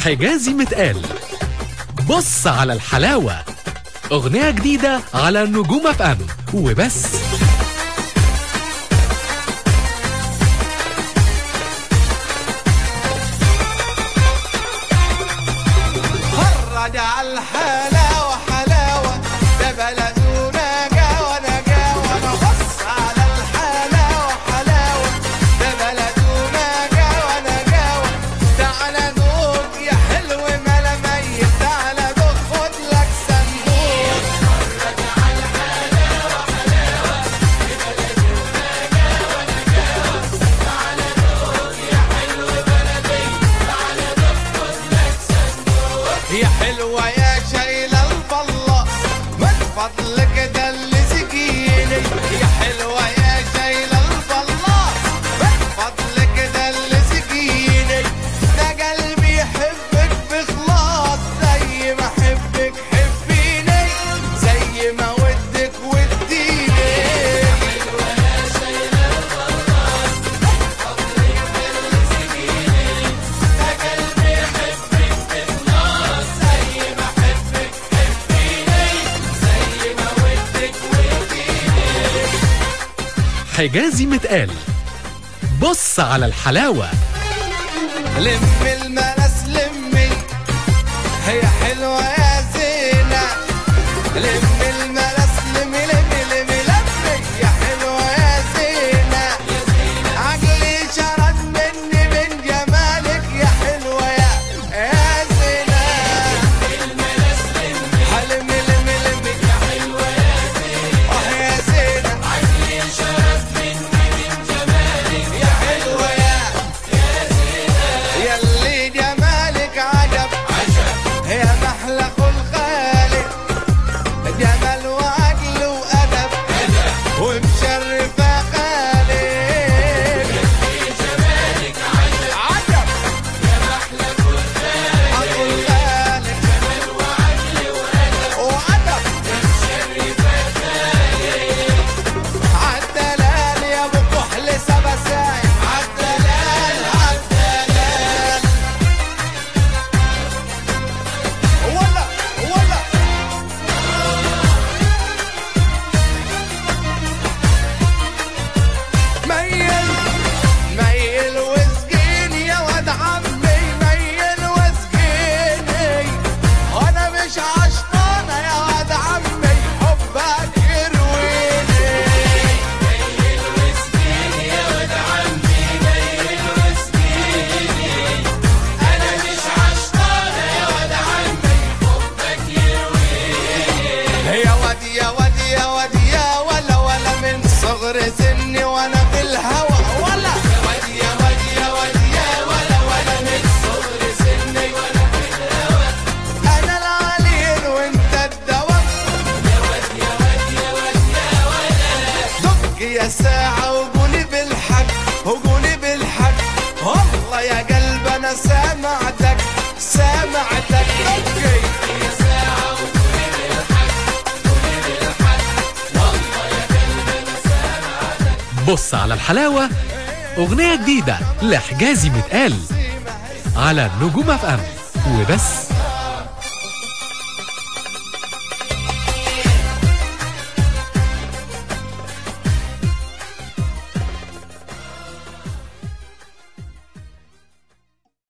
حجازي متقال بص على الحلاوة أغنية جديدة على نجوم اف ام وبس فرج على الحلاوة حلاوة ده بلدونا جاوة نجاوة أنا بص على الحلاوة حلاوة ده بلدونا جاوة نجاوة تعالى دوق يا حلو ملا ميت تعالى دوق خد لك صندوق يا حلوة يا شايلة البلة من فضلك ده اللي سكيني يا حلوة يا شايلة البلة من فضلك ده اللي سكيني ده قلبي يحبك بخلاص زي ما احبك حبيني زي ما ودك وديني حجازي متقال بص على الحلاوة لم المنس لمي هي حلوة يا زينة لم المنس لمي لمي لمي لمي يا حلوة يا زينة عقلي شرد مني من جمالك يا حلوة يا يا زينة حلمي لمي لمي يا حلوة يا زينة اه يا زينة عقلي شرد مني من جمالك يا حلوة يا يلي جمالك عجب عجب يا محلى الخالق جمال وعقل وأدب ومشرفة خالق يلي جمالك عجب عجب يا محلى الخالق جمال وعقل وأدب وأدب ومشرفة خالق عالدلال يا ابو كحل سبسايم عالدلال عالدلال ولا ولا ميل ميل وسقيني يا ولد عمي ميل وسقيني انا مش عشقانه يا ولد عمي حبك يرويني ميل وسقيني يا ولد عمي ميل وسقيني انا مش عشقانه يا ولد عمي حبك يرويني يا ود يا ود يا ود يا ولا ولا من صغر سني وانا في الهوى ولا يا ود يا ود يا ود يا ولا ولا من صغر سني وانا في الهوى انا العليل وانت الدواء يا ود يا ود يا ود يا ولا دق يا ساعة وقولي بالحق وقولي بالحق والله يا قلب انا سامعتك سامعتك دقي يا ساعة وقولي بالحق قولي بالحق والله يا قلب انا سامعتك بص على الحلاوة أغنية جديدة لحجازي متقال على نجوم اف ام وبس